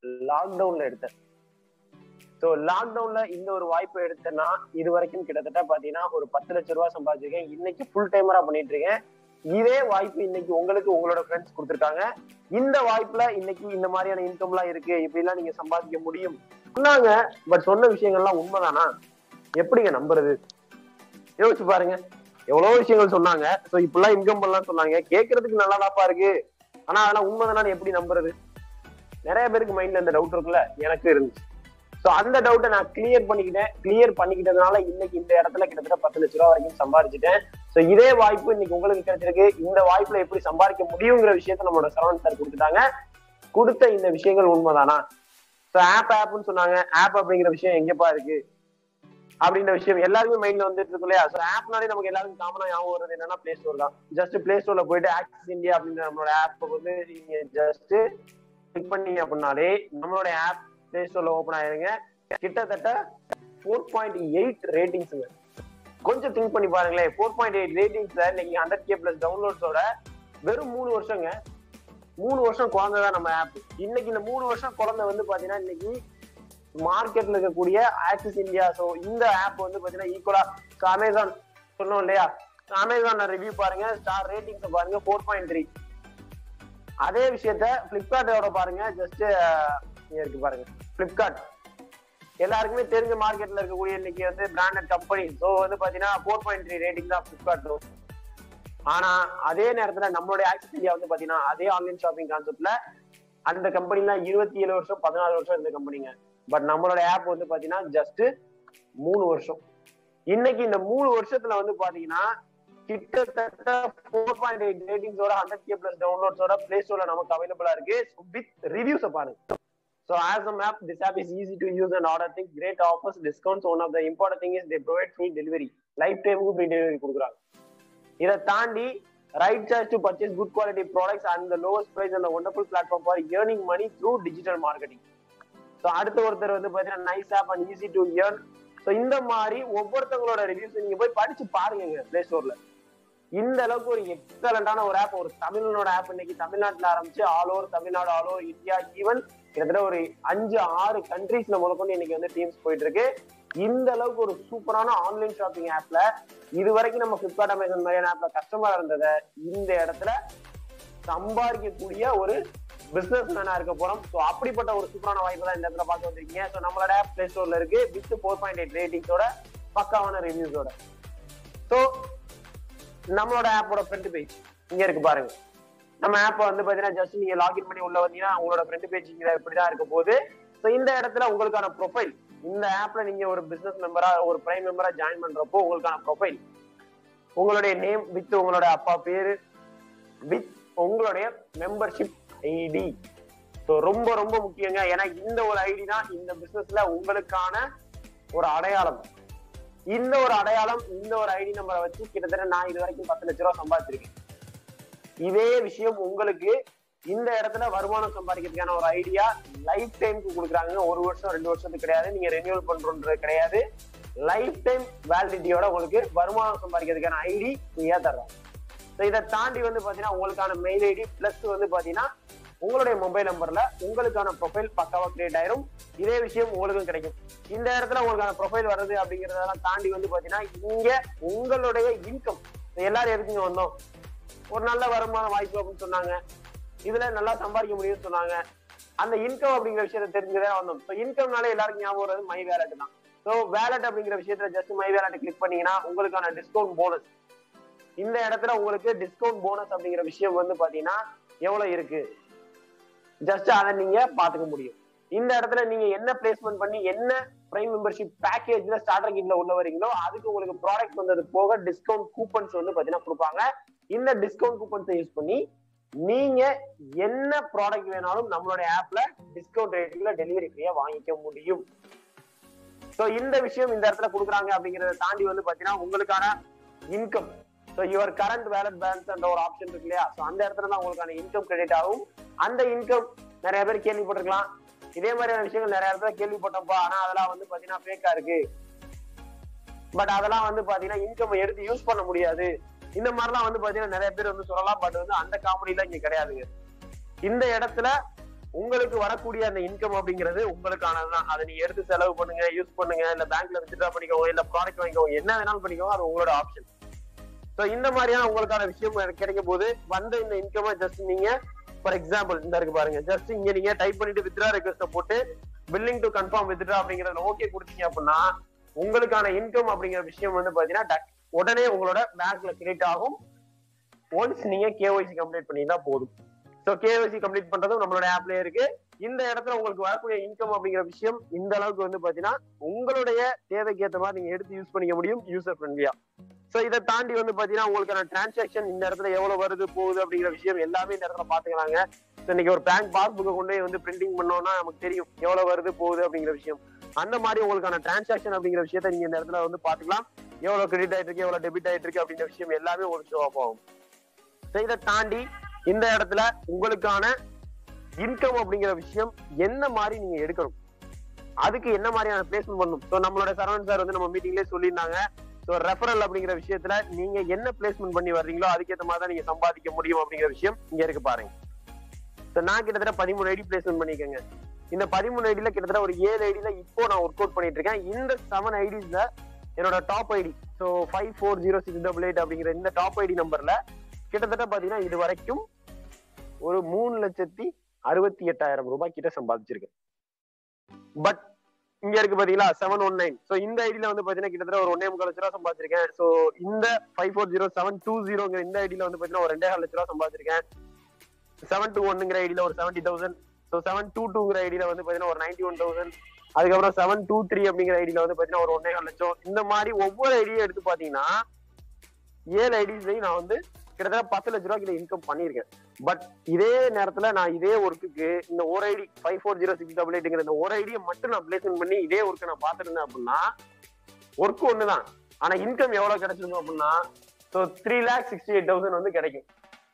லாக்டவுன்ல எடுத்தேன் ஸோ லாக்டவுன்ல இந்த ஒரு வாய்ப்பு எடுத்தேன்னா இது வரைக்கும் கிட்டத்தட்ட பாத்தீங்கன்னா ஒரு பத்து லட்ச ரூபாய் சம்பாதிச்சிருக்கேன் இன்னைக்கு ஃபுல் டைமரா பண்ணிட்டு இருக்கேன் இதே வாய்ப்பு இன்னைக்கு உங்களுக்கு உங்களோட ஃப்ரெண்ட்ஸ் கொடுத்துருக்காங்க இந்த வாய்ப்புல இன்னைக்கு இந்த மாதிரியான இன்கம் எல்லாம் இருக்கு இப்படி எல்லாம் நீங்க சம்பாதிக்க முடியும் சொன்னாங்க பட் சொன்ன விஷயங்கள்லாம் உண்மைதானா எப்படிங்க நம்புறது யோசிச்சு பாருங்க எவ்வளவு விஷயங்கள் சொன்னாங்க சோ இப்பெல்லாம் இன்கம் பண்ணலாம் சொன்னாங்க கேட்கறதுக்கு நல்லாதாப்பா இருக்கு ஆனா அதெல்லாம் உண்மைதானு எப்படி நம்புறது நிறைய பேருக்கு மைண்ட்ல இந்த டவுட் இருக்குல்ல எனக்கு இருந்துச்சு சோ அந்த டவுட்டை நான் கிளியர் பண்ணிக்கிட்டேன் கிளியர் பண்ணிக்கிட்டதுனால இன்னைக்கு இந்த இடத்துல கிட்டத்தட்ட பத்து லட்ச ரூபா வரைக்கும் சம்பாதிச்சிட்டேன் சோ இதே வாய்ப்பு இன்னைக்கு உங்களுக்கு கிடைச்சிருக்கு இந்த வாய்ப்புல எப்படி சம்பாதிக்க முடியுங்கிற விஷயத்த நம்மளோட சரவணன் சார் கொடுத்துட்டாங்க கொடுத்த இந்த விஷயங்கள் உண்மைதானா சோ ஆப் ஆப்னு சொன்னாங்க ஆப் அப்படிங்கிற விஷயம் எங்கப்பா இருக்கு அப்படின்ற விஷயம் எல்லாருமே மைண்ட்ல வந்துட்டு இருக்கு இல்லையா ஸோ ஆப்னாலே நமக்கு எல்லாருக்கும் காமனா ஞாபகம் வருது என்னன்னா பிளே ஸ்டோர் தான் ஜஸ்ட் பிளே ஸ்டோர்ல போயிட்டு ஆக்சிஸ் இந்தியா அப்படின்ற நம்மளோட ஆப் வந்து நீங்க ஜஸ்ட் கிளிக் பண்ணீங்க அப்படின்னாலே நம்மளோட ஆப் பிளே ஸ்டோர்ல ஓப்பன் ஆயிருங்க கிட்டத்தட்ட ஃபோர் பாயிண்ட் எயிட் ரேட்டிங்ஸுங்க கொஞ்சம் திங்க் பண்ணி பாருங்களேன் ஃபோர் பாயிண்ட் எயிட் ரேட்டிங்ஸ்ல இன்னைக்கு ஹண்ட்ரட் கே பிளஸ் டவுன்லோட்ஸோட வெறும் மூணு வருஷங்க மூணு வருஷம் குழந்தை தான் நம்ம ஆப் இன்னைக்கு இந்த மூணு வருஷம் குழந்தை வந்து பாத்தீங்கன்னா இன்னைக்கு மார்க்கெட்ல இருக்கக்கூடிய ஆக்சிஸ் இந்தியா ஸோ இந்த ஆப் வந்து பாத்தீங்கன்னா ஈக்குவலா அமேசான் சொன்னோம் இல்லையா அமேசான் ரிவ்யூ பாருங்க ஸ்டார் ரேட்டிங்ஸ் பாருங்க ஃபோர் பாயிண்ட் த்ரீ அதே விஷயத்த பிளிப்கார்ட்டோட பாருங்க ஜஸ்ட் இருக்கு பாருங்க பிளிப்கார்ட் எல்லாருக்குமே தெரிஞ்ச மார்க்கெட்ல இருக்கக்கூடிய இன்னைக்கு வந்து பிராண்டட் கம்பெனி ஸோ வந்து பாத்தீங்கன்னா ஃபோர் பாயிண்ட் த்ரீ ரேட்டிங் தான் பிளிப்கார்ட் ஆனா அதே நேரத்துல நம்மளுடைய ஆக்சிஸ் இந்தியா வந்து பாத்தீங்கன்னா அதே ஆன்லைன் ஷாப்பிங் கான்செப்ட்ல அந்த கம்பெனிலாம் இருபத்தி ஏழு வருஷம் பதினாலு வருஷம் இருந்த கம்பெனிங்க பட் நம்மளோட ஆப் வந்து பாத்தீங்கன்னா ஜஸ்ட் மூணு வருஷம் இன்னைக்கு இந்த மூணு வருஷத்துல வந்து பாத்தீங்கன்னா கிட்டத்தட்ட ஃபோர் பாயிண்ட் எயிட் ரேட்டிங்ஸோட ஹண்ட்ரட் கே பிளஸ் டவுன்லோட்ஸோட பிளே ஸ்டோர்ல நமக்கு அவைலபிளா இருக்கு வித் ரிவ்யூஸ் பாருங்க So as a map, this app is easy to use and order things, great offers, discounts. One of the important thing is they provide free delivery. Lifetime free delivery கொடுக்குறாங்க இதை தாண்டி right choice to purchase good quality products and the lowest price அந்த wonderful platform for earning money through digital marketing so அடுத்த ஒருத்தர் வந்து பார்த்தீங்கன்னா nice app and easy to earn so இந்த மாதிரி ஒவ்வொருத்தவங்களோட ரிவ்யூஸ் நீங்க போய் படிச்சு பாருங்க பிளே ஸ்டோர்ல இந்த அளவுக்கு ஒரு எக்ஸலண்டான ஒரு ஆப் ஒரு தமிழனோட ஆப் இன்னைக்கு தமிழ்நாட்டுல ஆரம்பிச்சு ஆல் ஓவர் தமிழ்நாடு ஆல் ஓவர் இந்தியா ஈவன் கிட்டத்தட்ட ஒரு அஞ்சு ஆறு கண்ட்ரீஸ்ல முதற்கொண்டு இன்னைக்கு வந்து டீம்ஸ் போயிட்டு இருக்கு இந்த அளவுக்கு ஒரு சூப்பரான ஆன்லைன் ஷாப்பிங் ஆப்ல இது வரைக்கும் நம்ம பிளிப்கார்ட் அமேசான் மாதிரியான ஆப்ல கஸ்டமர் இருந்ததை இந்த இடத்துல சம்பாதிக்கக்கூடிய ஒரு பிசினஸ் மேனா இருக்க போறோம் ஸோ அப்படிப்பட்ட ஒரு சூப்பரான வாய்ப்பு தான் இந்த இடத்துல பார்க்க வந்திருக்கீங்க ஸோ நம்மளோட ஆப் பிளே ஸ்டோர்ல இருக்கு வித் ஃபோர் பாயிண்ட் எயிட் ரேட்டிங்ஸோட பக்காவான ரிவ்யூஸோட ஸோ நம்மளோட ஆப்போட ஃப்ரண்ட் பேஜ் இங்க இருக்கு பாருங்க நம்ம ஆப் வந்து பாத்தீங்கன்னா ஜஸ்ட் நீங்க லாகின் பண்ணி உள்ள வந்தீங்கன்னா உங்களோட ஃப்ரண்ட் பேஜ் இங்க இப்படிதான் இருக்க போகுது ஸோ இந்த இடத்துல உங்களுக்கான ப்ரொஃபைல் இந்த ஆப்ல நீங்க ஒரு பிசினஸ் மெம்பரா ஒரு பிரைம் மெம்பரா ஜாயின் பண்றப்போ உங்களுக்கான ப்ரொஃபைல் உங்களுடைய நேம் வித் உங்களோட அப்பா பேரு வித் உங்களுடைய மெம்பர்ஷிப் ஐடி ஸோ ரொம்ப ரொம்ப முக்கியங்க ஏன்னா இந்த ஒரு ஐடி தான் இந்த பிசினஸ்ல உங்களுக்கான ஒரு அடையாளம் இந்த ஒரு அடையாளம் இந்த ஒரு ஐடி நம்பரை வச்சு கிட்டத்தட்ட நான் இது வரைக்கும் பத்து லட்ச ரூபா சம்பாதிச்சிருக்கேன் இதே விஷயம் உங்களுக்கு இந்த இடத்துல வருமானம் சம்பாதிக்கிறதுக்கான ஒரு ஐடியா லைஃப் டைம்க்கு கொடுக்குறாங்க ஒரு வருஷம் ரெண்டு வருஷத்துக்கு கிடையாது நீங்க ரெனியூவல் பண்றோன்றது கிடையாது லைஃப் டைம் வேலிடிட்டியோட உங்களுக்கு வருமானம் சம்பாதிக்கிறதுக்கான ஐடி ஃப்ரீயா தர்றாங்க ஸோ இதை தாண்டி வந்து பாத்தீங்கன்னா உங்களுக்கான மெயில் ஐடி பிளஸ் வந்து பாத்தீங்கன்னா உங்களுடைய மொபைல் நம்பர்ல உங்களுக்கான ப்ரொஃபைல் பக்காவா கிரியேட் ஆயிரும் இதே விஷயம் உங்களுக்கும் கிடைக்கும் இந்த இடத்துல உங்களுக்கான ப்ரொஃபைல் வருது அப்படிங்கறதெல்லாம் தாண்டி வந்து பாத்தீங்கன்னா இங்க உங்களுடைய இன்கம் எல்லாரும் எதுக்குங்க வந்தோம் ஒரு நல்ல வருமான வாய்ப்பு அப்படின்னு சொன்னாங்க இதுல நல்லா சம்பாதிக்க முடியும்னு சொன்னாங்க அந்த இன்கம் அப்படிங்கிற விஷயத்தை தெரிஞ்சுதான் வந்தோம் ஸோ இன்கம்னாலே எல்லாருக்கும் ஞாபகம் வருது மை வேலட் தான் ஸோ வேலட் அப்படிங்கிற விஷயத்துல ஜஸ்ட் மை வேலட் கிளிக் பண்ணீங்கன்னா உங்களுக்கான டிஸ்கவுண்ட் போனஸ் இந்த இடத்துல உங்களுக்கு டிஸ்கவுண்ட் போனஸ் அப்படிங்கிற விஷயம் வந்து பாத்தீங்கன்னா எவ்வளவு இருக்கு ஜஸ்ட் அதை நீங்க பாத்துக்க முடியும் இந்த இடத்துல நீங்க என்ன பிளேஸ்மெண்ட் பண்ணி என்ன பிரைம் மெம்பர்ஷிப் பேக்கேஜ்ல ஸ்டார்டர் கிட்ல உள்ள வரீங்களோ அதுக்கு உங்களுக்கு ப்ராடக்ட் வந்தது போக டிஸ்கவுண்ட் கூப்பன்ஸ் வந்து பாத்தீங்கன்னா கொடுப்பாங்க இந்த டிஸ்கவுண்ட் கூப்பன்ஸை யூஸ் பண்ணி நீங்க என்ன ப்ராடக்ட் வேணாலும் நம்மளுடைய ஆப்ல டிஸ்கவுண்ட் ரேட்டிங்ல டெலிவரி ஃப்ரீயா வாங்கிக்க முடியும் ஸோ இந்த விஷயம் இந்த இடத்துல கொடுக்குறாங்க அப்படிங்கறத தாண்டி வந்து பாத்தீங்கன்னா உங்களுக்கான income so your current wallet balance என்ற ஒரு ஆப்ஷன் இருக்கு இல்லையா ஸோ அந்த இடத்துல தான் உங்களுக்கான இன்கம் கிரெடிட் ஆகும் அந்த இன்கம் நிறைய பேர் கேள்விப்பட்டிருக்கலாம் இதே மாதிரியான விஷயங்கள் நிறைய இடத்துல கேள்விப்பட்டோம்ப்பா ஆனா அதெல்லாம் வந்து பாத்தீங்கன்னா ஃபேக்கா இருக்கு பட் அதெல்லாம் வந்து பாத்தீங்கன்னா இன்கம் எடுத்து யூஸ் பண்ண முடியாது இந்த மாதிரிலாம் வந்து பாத்தீங்கன்னா நிறைய பேர் வந்து சொல்லலாம் பட் வந்து அந்த காமெடிலாம் இங்க கிடையாதுங்க இந்த இடத்துல உங்களுக்கு வரக்கூடிய அந்த இன்கம் அப்படிங்கிறது உங்களுக்கானதுதான் அதை நீங்க எடுத்து செலவு பண்ணுங்க யூஸ் பண்ணுங்க இல்ல பேங்க்ல வித்ட்ரா பண்ணிக்கோங்க இல்ல ப்ராடக்ட் வாங்கிக்கோங்க என்ன வேணாலும் பண்ணிக்கோங்க அது உங்களோட ஆப்ஷன் சோ இந்த மாதிரியான உங்களுக்கான விஷயம் எனக்கு கிடைக்கும் போது வந்த இந்த இன்கம் ஜஸ்ட் நீங்க ஃபார் எக்ஸாம்பிள் இந்த இருக்கு பாருங்க ஜஸ்ட் இங்க நீங்க டைப் பண்ணிட்டு வித்ரா ரெக்வஸ்ட போட்டு பில்லிங் டு கன்ஃபார்ம் வித்ரா அப்படிங்கறத ஓகே கொடுத்தீங்க அப்படின்னா உங்களுக்கான இன்கம் அப்படிங்கிற விஷயம் வந்து பாத்தீங்கன்னா டக்- உடனே உங்களோட பேங்க்ல கிரெடிட் ஆகும் ஒன்ஸ் நீங்க கேஒய்சி கம்ப்ளீட் பண்ணிட்டா போதும் ஸோ கேஒய்சி கம்ப்ளீட் பண்றதும் நம்மளோட ஆப்லயே இருக்கு இந்த இடத்துல உங்களுக்கு வரக்கூடிய இன்கம் அப்படிங்கிற விஷயம் இந்த அளவுக்கு வந்து பாத்தீங்கன்னா உங்களுடைய தேவைக்கு ஏற்ற மாதிரி நீங்க எடுத்து யூஸ் பண்ணிக்க முடியும் யூசர் ஃப்ரெண்ட்லியா சோ இதை தாண்டி வந்து பாத்தீங்கன்னா உங்களுக்கான டிரான்சாக்ஷன் இந்த இடத்துல எவ்வளவு வருது போகுது அப்படிங்கிற விஷயம் எல்லாமே இந்த இடத்துல பாத்துக்கலாங்க So, இன்னைக்கு ஒரு பேங்க் பாஸ்புக்கை கொண்டு போய் வந்து பிரிண்டிங் பண்ணோம்னா நமக்கு தெரியும் எவ்வளவு வருது போகுது அப்படிங்கிற விஷயம் அந்த மாதிரி உங்களுக்கான டிரான்சாக்ஷன் அப்படிங்கிற விஷயத்த நீங்க இந்த இடத்துல வந்து பாத்துக்கலாம் எவ்வளவு கிரெடிட் ஆயிட்டு இருக்கு எவ்வளவு டெபிட் ஆயிட்டு இருக்கு அப்படிங்கிற விஷயம் எல்லாமே உங்களுக்கு ஷோ ஆஃப் ஆகும் So, இதை தாண்டி இந்த இடத்துல உங்களுக்கான இன்கம் அப்படிங்கிற விஷயம் என்ன மாதிரி நீங்க எடுக்கணும் அதுக்கு என்ன மாதிரியான பிளேஸ்மெண்ட் பண்ணணும் ஸோ நம்மளோட சரவணன் சார் வந்து நம்ம மீட்டிங்லேயே சொல்லியிருந்தாங்க ஸோ ரெஃபரல் அப்படிங்கிற விஷயத்துல நீங்க என்ன பிளேஸ்மெண்ட் பண்ணி வர்றீங்களோ அதுக்கேற்ற மாதிரி தான் நீங்க சம்பாதிக்க முடியும் அப்படிங்கிற விஷயம் இங்க இருக்கு பாருங்க ஸோ நான் கிட்டத்தட்ட பதிமூணு ஐடி பிளேஸ்மெண்ட் பண்ணிக்கோங்க இந்த பதிமூணு ஐடியில கிட்டத்தட்ட ஒரு ஏழு ஐடியில இப்போ நான் ஒர்க் அவுட் பண்ணிட்டு இருக்கேன் இந்த செவன் ஐடிஸ்ல என்னோட top ID so five four zero six double eight அப்படிங்கிற இந்த டாப் ஐடி நம்பர்ல கிட்டத்தட்ட பாத்தீங்கன்னா இது வரைக்கும் ஒரு மூணு லட்சத்தி அறுபத்தி எட்டாயிரம் ரூபாய் கிட்ட சம்பாதிச்சிருக்கேன் பட் இங்க இருக்கு பாத்தீங்களா செவன் ஒன் நைன் ஸோ இந்த ஐடியில வந்து பாத்தீங்கன்னா கிட்டத்தட்ட ஒரு ஒன்னே முக்கால் லட்ச ரூபா சம்பாதிச்சிருக்கேன் ஸோ இந்த five four zero seven two ஜீரோங்கிற இந்த ஐடியில வந்து பாத்தீங்கன்னா ஒரு ரெண்டே கால் லட்ச ரூபா சம்பாதிச்சிருக்கேன் செவன் டூ ஒன்னுங்கிற ஐடியில ஒரு seventy thousand so seven two டூங்கிற ஐடியில வந்து பாத்தீங்கன்னா ஒரு நைன்டி ஒன் தௌசண்ட் அதுக்கப்புறம் செவன் டூ த்ரீ அப்படிங்கிற ஐடியில வந்து பாத்தீங்கன்னா ஒரு ஒன்னே கால் லட்சம் இந்த மாதிரி ஒவ்வொரு ஐடியும் எடுத்து பாத்தீங்கன்னா ஏழு ஐடிஸ்லயும் நான் வந்து கிட்டத்தட்ட பத்து லட்ச ரூபா கிட்ட இன்கம் பண்ணியிருக்கேன் பட் இதே நேரத்துல நான் இதே ஒர்க்குக்கு இந்த ஒரு ID five four zero six double எயிட்ங்கிற இந்த ஒரு ஐடியை மட்டும் நான் பிளேஸ்மெண்ட் பண்ணி இதே ஒர்க்கை நான் பார்த்துட்டு இருந்தேன் அப்படின்னா ஒர்க் ஒண்ணுதான் ஆனா இன்கம் எவ்வளவு கிடைச்சிருக்கும் அப்படின்னா so three lakh sixty eight thousand வந்து கிடைக்கும்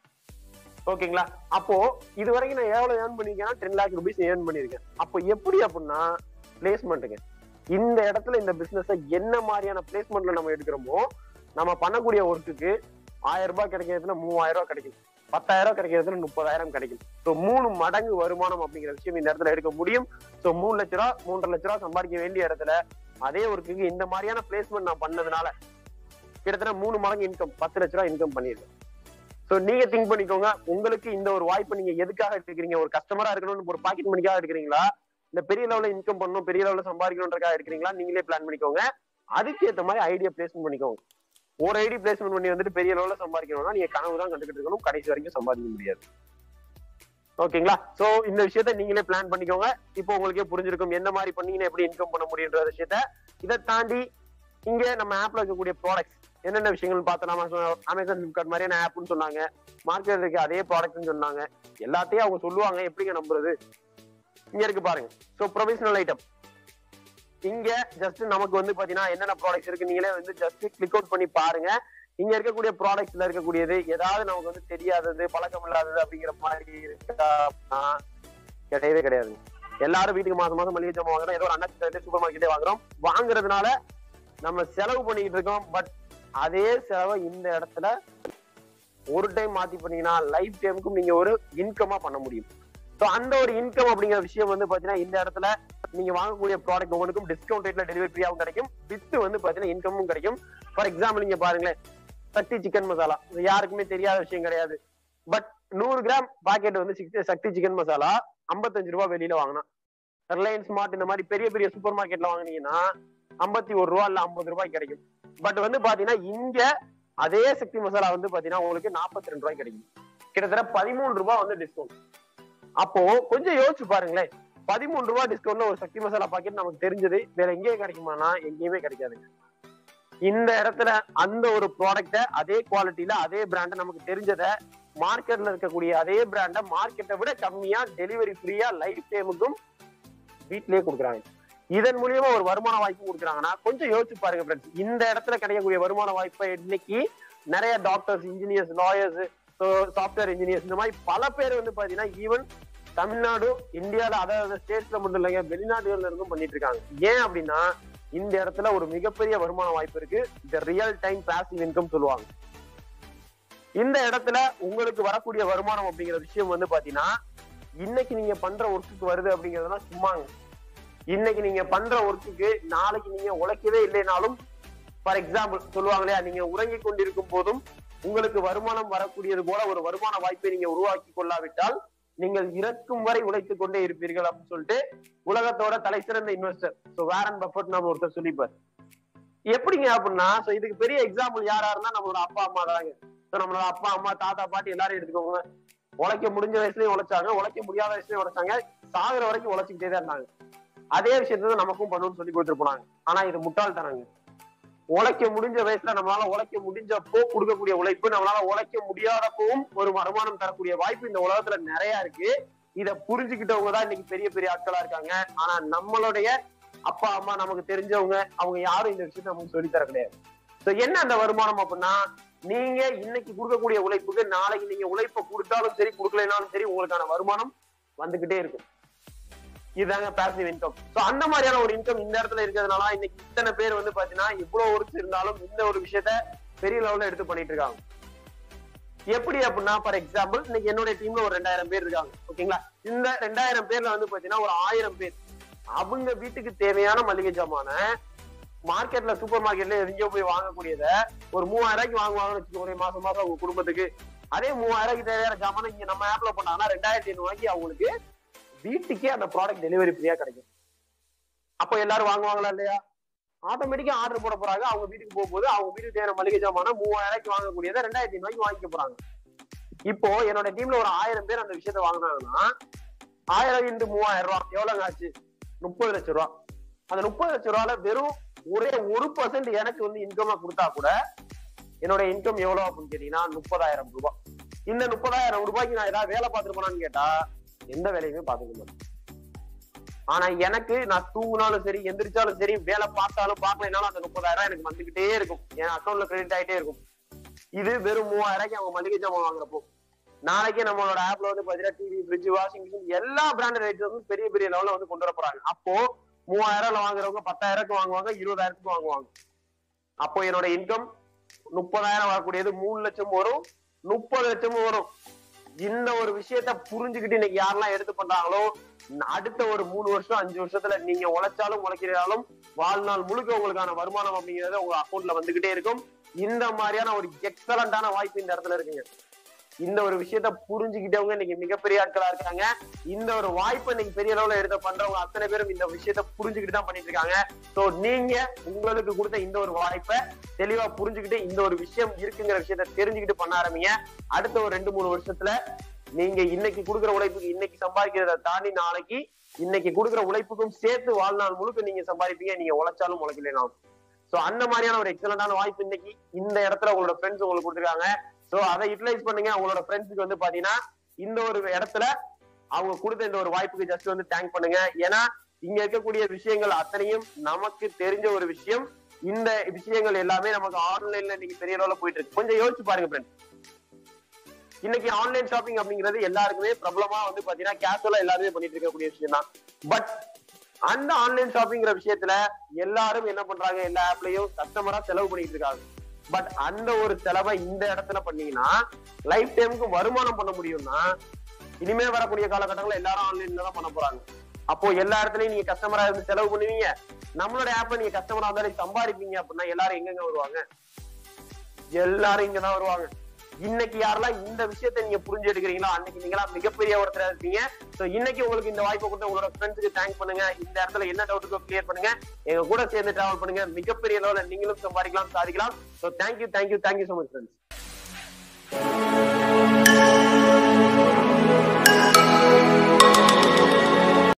ஓகேங்களா அப்போ இது வரைக்கும் நான் எவ்வளவு ஏர்ன் பண்ணிருக்கேன்னா டென் லேக் ருபீஸ் ஏர்ன் பண்ணிருக்கேன் அப்போ எப்படி அப்படின்னா பிளேஸ்மெண்ட்டுங்க இந்த இடத்துல இந்த பிசினஸ் என்ன மாதிரியான பிளேஸ்மெண்ட்ல நம்ம எடுக்கிறோமோ நம்ம பண்ணக்கூடிய ஒர்க்குக்கு ஆயிரம் ரூபாய் கிடைக்கிறதுல மூவாயிரம் ரூபாய் கிடைக்கும் பத்தாயிரம் ரூபாய் கிடைக்கிறதுல முப்பதாயிரம் கிடைக்கும் ஸோ மூணு மடங்கு வருமானம் அப்படிங்கிற விஷயம் இந்த இடத்துல எடுக்க முடியும் ஸோ மூணு லட்ச ரூபா மூன்றரை லட்ச ரூபா சம்பாதிக்க வேண்டிய இடத்துல அதே ஒர்க்குக்கு இந்த மாதிரியான பிளேஸ்மெண்ட் நான் பண்ணதுனால கிட்டத்தட்ட மூணு மடங்கு இன்கம் பத்து லட்ச ரூபா இன்கம் பண்ணிருக்கேன் ஸோ நீங்க திங்க் பண்ணிக்கோங்க உங்களுக்கு இந்த ஒரு வாய்ப்பு நீங்க எதுக்காக எடுக்கிறீங்க ஒரு கஸ்டமரா இருக்கணும்னு ஒரு பாக்கெட் மணிக்காக எடுக்கிறீங்களா இந்த பெரிய லெவல்ல இன்கம் பண்ணணும் பெரிய லெவல்ல சம்பாதிக்கணுன்றக்காக எடுக்கிறீங்களா நீங்களே பிளான் பண்ணிக்கோங்க அதுக்கு ஏத்த மாதிரி ஐடியா பிளேஸ்மெண்ட் பண்ணிக்கோங்க ஒரு ஐடி பிளேஸ்மெண்ட் பண்ணி வந்துட்டு பெரிய லெவல்ல சம்பாதிக்கணும்னா நீங்க கனவு தான் கண்டுகிட்டு இருக்கணும் கடைசி வரைக்கும் சம்பாதிக்க முடியாது ஓகேங்களா சோ இந்த விஷயத்த நீங்களே பிளான் பண்ணிக்கோங்க இப்போ உங்களுக்கே புரிஞ்சிருக்கும் என்ன மாதிரி பண்ணீங்கன்னா எப்படி இன்கம் பண்ண முடியுன்ற விஷயத்த இதை தாண்டி இங்க நம்ம ஆப்ல இருக்கக்கூடிய ப்ராடக்ட்ஸ் என்னென்ன விஷயங்கள் பார்த்தோம் அமேசான் பிளிப்கார்ட் மாதிரியான ஆப்னு சொன்னாங்க மார்க்கெட்ல இருக்க அதே ப்ராடக்ட்னு சொன்னாங்க எல்லாத்தையும் அவங்க சொல்லுவாங்க எப்படிங்க நம்புறது இங்க இருக்கு பாருங்க சோ ப்ரொஃபஷனல் ஐட்டம் இங்க ஜஸ்ட் நமக்கு வந்து பாத்தீங்கன்னா என்னென்ன ப்ராடக்ட்ஸ் இருக்கு நீங்களே வந்து ஜஸ்ட் கிளிக் அவுட் பண்ணி பாருங்க இங்க இருக்கக்கூடிய ப்ராடக்ட்ஸ்ல இருக்கக்கூடியது ஏதாவது நமக்கு வந்து தெரியாதது பழக்கம் இல்லாதது அப்படிங்கிற மாதிரி இருக்கா அப்படின்னா கிடையவே கிடையாது எல்லாரும் வீட்டுக்கு மாசம் மாசம் மளிகை ஜாமான் வாங்குறோம் ஏதோ ஒரு அண்ணா சூப்பர் மார்க்கெட்டே வாங்குறோம் வாங்குறதுனால நம்ம செலவு பண்ணிக்கிட்டு இருக்கோம் பட் அதே செலவை இந்த இடத்துல ஒரு டைம் மாத்தி பண்ணீங்கன்னா லைஃப் டைமுக்கும் நீங்க ஒரு இன்கமா பண்ண முடியும் ஸோ அந்த ஒரு இன்கம் அப்படிங்கிற விஷயம் வந்து பாத்தீங்கன்னா இந்த இடத்துல நீங்க வாங்கக்கூடிய ப்ராடக்ட் ஒவ்வொன்றுக்கும் டிஸ்கவுண்ட் ரேட்ல டெலிவரி ஃப்ரீயாகவும் கிடைக்கும் வித் வந்து பாத்தீங்கன்னா இன்கமும் கிடைக்கும் ஃபார் எக்ஸாம்பிள் நீங்க பாருங்களேன் சக்தி சிக்கன் மசாலா இது யாருக்குமே தெரியாத விஷயம் கிடையாது பட் நூறு கிராம் பாக்கெட் வந்து சிக்ஸ்டி சக்தி சிக்கன் மசாலா ஐம்பத்தஞ்சு ரூபா வெளியில வாங்கினா ரிலையன்ஸ் ஸ்மார்ட் இந்த மாதிரி பெரிய பெரிய சூப்பர் மார்க்கெட்ல வாங்குனீங்கன்னா ஐம்பத்தி ஒரு ரூபா இல்ல ஐம்பது ரூபாய் கிடைக்கும் பட் வந்து பாத்தீங்கன்னா இங்க அதே சக்தி மசாலா வந்து பாத்தீங்கன்னா உங்களுக்கு நாற்பத்தி ரெண்டு ரூபாய் கிடைக்கும் கிட்டத்தட்ட பதிமூணு ரூபாய் வந்து டிஸ்கவுண்ட் அப்போ கொஞ்சம் யோசிச்சு பாருங்களேன் பதிமூணு ரூபாய் டிஸ்கவுண்ட்ல ஒரு சக்தி மசாலா பாக்கெட் நமக்கு தெரிஞ்சது வேற எங்கேயே கிடைக்குமானா எங்கேயுமே கிடைக்காதுங்க இந்த இடத்துல அந்த ஒரு ப்ராடக்ட அதே குவாலிட்டியில அதே பிராண்ட நமக்கு தெரிஞ்சத மார்க்கெட்ல இருக்கக்கூடிய அதே பிராண்ட மார்க்கெட்டை விட கம்மியா டெலிவரி ஃப்ரீயா லைஃப் டைமுக்கும் வீட்லயே கொடுக்குறாங்க இதன் மூலியமா ஒரு வருமான வாய்ப்பு கொடுக்குறாங்கன்னா கொஞ்சம் யோசிச்சு பாருங்க ஃப்ரெண்ட்ஸ் இந்த இடத்துல கிடைக்கக்கூடிய வருமான வாய்ப்பை இன்னைக்கு நிறைய doctors engineers lawyers software engineers இந்த மாதிரி பல பேர் வந்து பாத்தீங்கன்னா ஈவன் தமிழ்நாடு இந்தியால அதாவது ஸ்டேட்ஸ்ல மட்டும் இல்லைங்க வெளிநாடுகள்ல இருந்தும் பண்ணிட்டு இருக்காங்க ஏன் அப்படின்னா இந்த இடத்துல ஒரு மிகப்பெரிய வருமான வாய்ப்பு இருக்கு இந்த ரியல் டைம் பாசிவ் இன்கம் சொல்லுவாங்க இந்த இடத்துல உங்களுக்கு வரக்கூடிய வருமானம் அப்படிங்கிற விஷயம் வந்து பாத்தீங்கன்னா இன்னைக்கு நீங்க பண்ற ஒர்க்குக்கு வருது அப்படிங்கறதெல்லாம் சும்மாங்க இன்னைக்கு நீங்க பண்ற ஒர்க்குக்கு நாளைக்கு நீங்க உழைக்கவே இல்லைனாலும் ஃபார் எக்ஸாம்பிள் சொல்லுவாங்க இல்லையா நீங்க உறங்கிக் கொண்டிருக்கும் போதும் உங்களுக்கு வருமானம் வரக்கூடியது போல ஒரு வருமான வாய்ப்பை நீங்க உருவாக்கி கொள்ளாவிட்டால் நீங்கள் இறக்கும் வரை உழைத்துக் கொண்டே இருப்பீர்கள் அப்படின்னு சொல்லிட்டு உலகத்தோட தலை சிறந்த இன்வெஸ்டர் ஸோ வேரன் பஃபட் நம்ம ஒருத்தர் சொல்லிப்பார் எப்படிங்க அப்படின்னா ஸோ இதுக்கு பெரிய எக்ஸாம்பிள் யாரா இருந்தா நம்மளோட அப்பா அம்மா தாங்க ஸோ நம்மளோட அப்பா அம்மா தாத்தா பாட்டி எல்லாரும் எடுத்துக்கோங்க உழைக்க முடிஞ்ச வயசுலயும் உழைச்சாங்க உழைக்க முடியாத வயசுலயும் உழைச்சாங்க சாகுற வரைக்கும் உழைச்சிக்கிட்டே தான் இருந்தாங்க அதே விஷயத்தை தான் நமக்கும் பண்ணணும்னு சொல்லி கொடுத்துட்டு போனாங்க ஆனா இது முட்டாள்தனங்க உழைக்க முடிஞ்ச வயசுல நம்மளால உழைக்க முடிஞ்சப்போ கொடுக்கக்கூடிய உழைப்பு நம்மளால உழைக்க முடியாதப்பவும் ஒரு வருமானம் தரக்கூடிய வாய்ப்பு இந்த உலகத்துல நிறைய இருக்கு இத புரிஞ்சுக்கிட்டவங்க தான் இன்னைக்கு பெரிய பெரிய ஆட்களா இருக்காங்க ஆனா நம்மளுடைய அப்பா அம்மா நமக்கு தெரிஞ்சவங்க அவங்க யாரும் இந்த விஷயத்த நமக்கு சொல்லி தர கிடையாது சோ என்ன அந்த வருமானம் அப்படின்னா நீங்க இன்னைக்கு கொடுக்கக்கூடிய உழைப்புக்கு நாளைக்கு நீங்க உழைப்பை கொடுத்தாலும் சரி கொடுக்கலைனாலும் சரி உங்களுக்கான வருமானம் வந்துகிட்டே இருக்கும் இதுதாங்க பாசிவ் இன்கம் சோ அந்த மாதிரியான ஒரு இன்கம் இந்த இடத்துல இருக்கிறதுனால இன்னைக்கு இத்தனை பேர் வந்து பாத்தீங்கன்னா இவ்வளவு ஒர்க்ஸ் இருந்தாலும் இந்த ஒரு விஷயத்த பெரிய லெவல்ல எடுத்து பண்ணிட்டு இருக்காங்க எப்படி அப்படின்னா ஃபார் எக்ஸாம்பிள் இன்னைக்கு என்னுடைய டீம்ல ஒரு ரெண்டாயிரம் பேர் இருக்காங்க ஓகேங்களா இந்த ரெண்டாயிரம் பேர்ல வந்து பாத்தீங்கன்னா ஒரு ஆயிரம் பேர் அவங்க வீட்டுக்கு தேவையான மளிகை ஜாமான மார்க்கெட்ல சூப்பர் மார்க்கெட்ல எங்கேயோ போய் வாங்கக்கூடியத ஒரு மூவாயிரம் ரூபாய்க்கு வாங்குவாங்கன்னு வச்சுக்கோங்க மாசம் மாசம் அவங்க குடும்பத்துக்கு அதே மூவாயிரம் ரூபாய்க்கு தேவையான ஜாமான இங்க நம்ம ஆப்ல பண்ணாங்கன்னா ரெண்டாயிரத்தி ஐநூறு ரூபாய்க்கு அவங்களுக்கு வீட்டுக்கே அந்த ப்ராடக்ட் டெலிவரி ஃப்ரீயா கிடைக்கும் அப்போ எல்லாரும் வாங்குவாங்களா இல்லையா ஆட்டோமேட்டிக்கா ஆர்டர் போட போறாங்க அவங்க வீட்டுக்கு போகும்போது அவங்க வீட்டுக்கு தேவையான மளிகை ஜாமான மூவாயிரம் ரூபாய்க்கு வாங்கக்கூடியதை ரெண்டாயிரத்தி ரூபாய்க்கு வாங்கிக்க போறாங்க இப்போ என்னோட டீம்ல ஒரு ஆயிரம் பேர் அந்த விஷயத்த வாங்கினாங்கன்னா ஆயிரம் இன்ட்டு மூவாயிரம் ரூபாய் எவ்வளவு ஆச்சு முப்பது லட்சம் ரூபாய் அந்த முப்பது லட்சம் ரூபாயில வெறும் ஒரே ஒரு பர்சன்ட் எனக்கு வந்து இன்கமா கொடுத்தா கூட என்னோட இன்கம் எவ்வளவு அப்படின்னு கேட்டீங்கன்னா முப்பதாயிரம் ரூபாய் இந்த முப்பதாயிரம் ரூபாய்க்கு நான் ஏதாவது வேலை பார்த்துட்டு போனான்னு கேட்டா எந்த வேலையுமே பார்த்துக்க மாட்டேன் ஆனா எனக்கு நான் தூங்கினாலும் சரி எந்திரிச்சாலும் சரி வேலை பார்த்தாலும் பார்க்கலைனாலும் அந்த முப்பதாயிரம் எனக்கு வந்துகிட்டே இருக்கும் என் அக்கௌண்ட்ல கிரெடிட் ஆயிட்டே இருக்கும் இது வெறும் மூவாயிரம் ரூபாய்க்கு அவங்க மளிகை ஜாமான் வாங்குறப்போ நாளைக்கு நம்மளோட ஆப்ல வந்து பாத்தீங்கன்னா டிவி ஃப்ரிட்ஜ் வாஷிங் மிஷின் எல்லா பிராண்டட் ஐட்டம் வந்து பெரிய பெரிய லெவல்ல வந்து கொண்டு வர போறாங்க அப்போ மூவாயிரம் வாங்குறவங்க பத்தாயிரத்துக்கு வாங்குவாங்க இருபதாயிரத்துக்கு வாங்குவாங்க அப்போ என்னோட இன்கம் முப்பதாயிரம் வரக்கூடியது மூணு லட்சம் வரும் முப்பது லட்சமும் வரும் இந்த ஒரு விஷயத்த புரிஞ்சுக்கிட்டு இன்னைக்கு யாரெல்லாம் எடுத்து பண்றாங்களோ அடுத்த ஒரு மூணு வருஷம் அஞ்சு வருஷத்துல நீங்க உழைச்சாலும் உழைக்கிறாலும் வாழ்நாள் முழுக்க உங்களுக்கான வருமானம் அப்படிங்கறது உங்க அக்கௌண்ட்ல வந்துகிட்டே இருக்கும் இந்த மாதிரியான ஒரு எக்ஸலண்டான வாய்ப்பு இந்த இடத்துல இருக்குங்க இந்த ஒரு விஷயத்த புரிஞ்சுக்கிட்டவங்க இன்னைக்கு மிகப்பெரிய ஆட்களா இருக்காங்க இந்த ஒரு வாய்ப்பை இன்னைக்கு பெரிய அளவுல எடுத்து பண்றவங்க அத்தனை பேரும் இந்த விஷயத்த புரிஞ்சுக்கிட்டு தான் பண்ணிட்டு இருக்காங்க சோ நீங்க உங்களுக்கு கொடுத்த இந்த ஒரு வாய்ப்பை தெளிவா புரிஞ்சுக்கிட்டு இந்த ஒரு விஷயம் இருக்குங்கிற விஷயத்த தெரிஞ்சுக்கிட்டு பண்ண ஆரம்பிங்க அடுத்த ஒரு ரெண்டு மூணு வருஷத்துல நீங்க இன்னைக்கு கொடுக்குற உழைப்புக்கு இன்னைக்கு சம்பாதிக்கிறத தாண்டி நாளைக்கு இன்னைக்கு கொடுக்குற உழைப்புக்கும் சேர்த்து வாழ்நாள் முழுக்க நீங்க சம்பாதிப்பீங்க நீங்க உழைச்சாலும் உழைக்கலைனாலும் சோ அந்த மாதிரியான ஒரு எக்ஸலண்டான வாய்ப்பு இன்னைக்கு இந்த இடத்துல உங்களோட ஃப்ரெண்ட்ஸ் உங்களுக்கு கொடுத்துருக்காங்க சோ அதை யூட்டிலைஸ் பண்ணுங்க உங்களோட ஃப்ரெண்ட்ஸுக்கு வந்து பாத்தீங்கன்னா இந்த ஒரு இடத்துல அவங்க கொடுத்த இந்த ஒரு வாய்ப்புக்கு ஜஸ்ட் வந்து தேங்க் பண்ணுங்க ஏன்னா இங்க இருக்கக்கூடிய விஷயங்கள் அத்தனையும் நமக்கு தெரிஞ்ச ஒரு விஷயம் இந்த விஷயங்கள் எல்லாமே நமக்கு ஆன்லைன்ல இன்னைக்கு பெரிய அளவுல போயிட்டு இருக்கு கொஞ்சம் யோசிச்சு பாருங்க ஃப்ரெண்ட்ஸ் இன்னைக்கு ஆன்லைன் ஷாப்பிங் அப்படிங்கிறது எல்லாருக்குமே பிரபலமா வந்து பாத்தீங்கன்னா கேஷுவலா எல்லாருமே பண்ணிட்டு இருக்கக்கூடிய விஷயம் தான் பட் அந்த ஆன்லைன் ஷாப்பிங்கிற விஷயத்துல எல்லாரும் என்ன பண்றாங்க எல்லா ஆப்லயும் கஸ்டமரா செலவு பண்ணிட்டு இருக்காங்க பட் அந்த ஒரு செலவை இந்த இடத்துல பண்ணீங்கன்னா லைஃப் டைமுக்கு வருமானம் பண்ண முடியும்னா இனிமே வரக்கூடிய காலகட்டங்கள்ல எல்லாரும் ஆன்லைன்ல தான் பண்ண போறாங்க அப்போ எல்லா இடத்துலயும் நீங்க கஸ்டமரா இருந்து செலவு பண்ணுவீங்க நம்மளோட ஆப்ல நீங்க கஸ்டமரா இருந்தாலும் சம்பாதிப்பீங்க அப்படின்னா எல்லாரும் எங்கெங்க வருவாங்க எல்லாரும் இங்கதான் வருவாங்க இன்னைக்கு யாரெல்லாம் இந்த விஷயத்த நீங்க புரிஞ்சு எடுக்கிறீங்களோ அன்னைக்கு நீங்களா மிகப்பெரிய ஒருத்தரா இருப்பீங்க சோ இன்னைக்கு உங்களுக்கு இந்த வாய்ப்பை கொடுத்த உங்களோட ஃப்ரெண்ட்ஸுக்கு தேங்க் பண்ணுங்க இந்த இடத்துல என்ன டவுட்டுக்கோ கிளியர் பண்ணுங்க எங்க கூட சேர்ந்து டிராவல் பண்ணுங்க மிகப்பெரிய லெவலில் நீங்களும் சம்பாதிக்கலாம் சாதிக்கலாம் so thank you thank you thank you so much friends